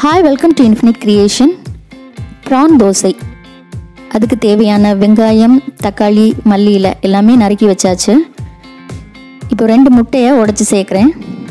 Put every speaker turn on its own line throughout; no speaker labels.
hi welcome to infinite creation prawn dosa அதுக்கு தேவையான வெங்காயம் தக்காளி மல்லி இலை எல்லாமே நறுக்கி வச்சாச்சு இப்போ ரெண்டு முட்டையை உடச்சி சேர்க்குறேன்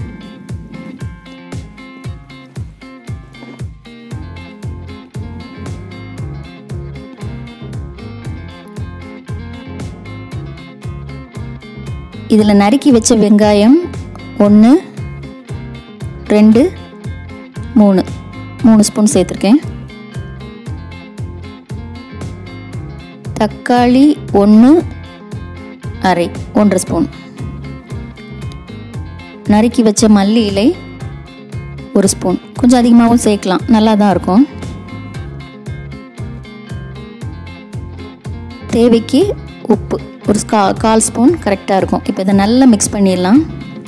இதில் நறுக்கி வச்ச வெங்காயம் ஒன்று ரெண்டு மூணு மூணு ஸ்பூன் சேர்த்துருக்கேன் தக்காளி ஒன்று அரை ஒன்றரை ஸ்பூன் நறுக்கி வச்ச மல்லி இலை ஒரு ஸ்பூன் கொஞ்சம் அதிகமாகவும் சேர்க்கலாம் நல்லா தான் இருக்கும் தேவைக்கு உப்பு ஒரு கா கால் ஸ்பூன் கரெக்டாக இருக்கும் இப்போ இதை நல்லா மிக்ஸ் பண்ணிடலாம்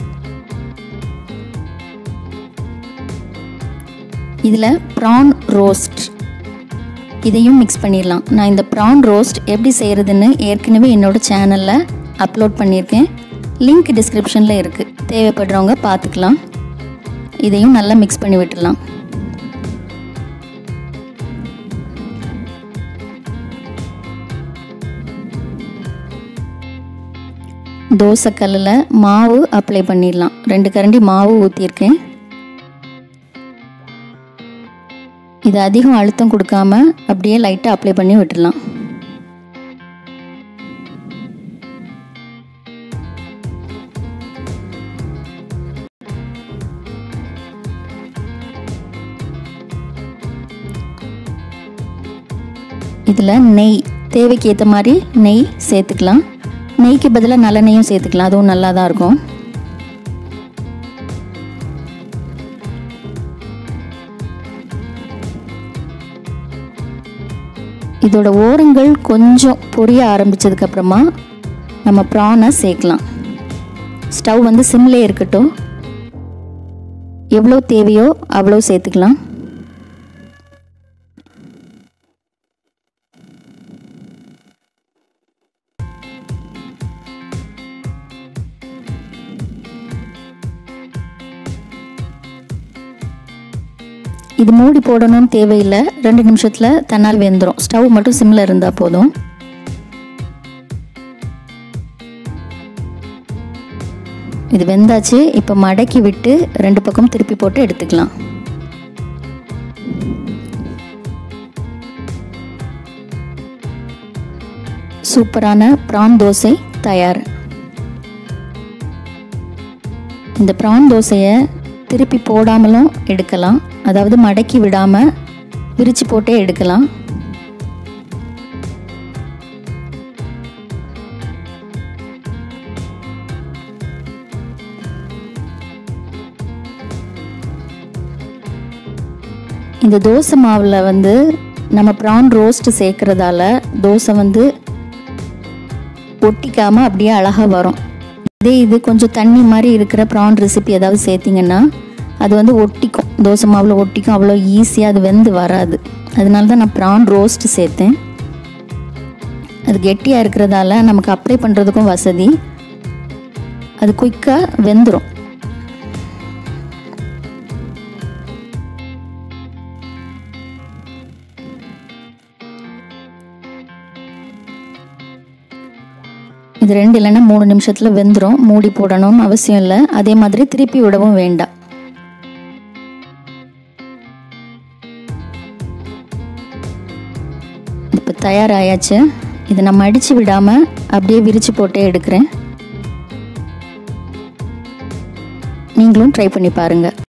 இதில் ப்ரான் ரோஸ்ட் இதையும் மிக்ஸ் பண்ணிடலாம் நான் இந்த ப்ரான் ரோஸ்ட் எப்படி செய்கிறதுன்னு ஏற்கனவே என்னோடய சேனலில் அப்லோட் பண்ணியிருக்கேன் லிங்க் டிஸ்கிரிப்ஷனில் இருக்குது தேவைப்படுறவங்க பார்த்துக்கலாம் இதையும் நல்லா மிக்ஸ் பண்ணி விட்டுடலாம் தோசைக்கல்லில் மாவு அப்ளை பண்ணிடலாம் ரெண்டு கரண்டி மாவு ஊற்றிருக்கேன் இது அதிகம் அழுத்தம் கொடுக்காம அப்படியே லைட்டாக அப்ளை பண்ணி விட்டுடலாம் இதில் நெய் தேவைக்கு ஏற்ற மாதிரி நெய் சேர்த்துக்கலாம் நெய்க்கு பதிலாக நல்லெண்ணெயும் சேர்த்துக்கலாம் அதுவும் நல்லா தான் இருக்கும் இதோட ஓரங்கள் கொஞ்சம் பொரிய ஆரம்பித்ததுக்கப்புறமா நம்ம ப்ரானை சேர்க்கலாம் ஸ்டவ் வந்து சிம்லே இருக்கட்டும் எவ்வளோ தேவையோ அவ்வளோ சேர்த்துக்கலாம் இது மூடி போடணும்னு தேவையில்லை ரெண்டு நிமிஷத்தில் தன்னால் வெந்துடும் ஸ்டவ் மட்டும் சிம்மில் இருந்தால் போதும் இது வெந்தாச்சு இப்போ மடக்கி விட்டு ரெண்டு பக்கம் திருப்பி போட்டு எடுத்துக்கலாம் சூப்பரான ப்ரான் தோசை தயார் இந்த ப்ரான் தோசையை திருப்பி போடாமலும் எடுக்கலாம் அதாவது மடக்கி விடாமல் விரித்து போட்டே எடுக்கலாம் இந்த தோசை மாவில் வந்து நம்ம ப்ரான் ரோஸ்ட் சேர்க்குறதால தோசை வந்து ஒட்டிக்காமல் அப்படியே அழகாக வரும் இதே இது கொஞ்சம் தண்ணி மாதிரி இருக்கிற ப்ரான் ரெசிபி ஏதாவது சேர்த்திங்கன்னா அது வந்து ஒட்டிக்கும் தோசை மாவில் ஒட்டிக்கும் அவ்வளோ ஈஸியாக அது வெந்து வராது அதனால தான் நான் ப்ரான் ரோஸ்ட் சேர்த்தேன் அது கெட்டியாக இருக்கிறதால நமக்கு அப்ளை பண்ணுறதுக்கும் வசதி அது குயிக்காக வெந்துடும் இது ரெண்டு இல்லைன்னா மூணு நிமிஷத்தில் வெந்துடும் மூடி போடணும்னு அவசியம் இல்லை அதே மாதிரி திருப்பி விடவும் வேண்டாம் இப்போ தயாராயாச்சு இதை நம்ம அடித்து விடாமல் அப்படியே விரித்து போட்டே எடுக்கிறேன் நீங்களும் ட்ரை பண்ணி பாருங்கள்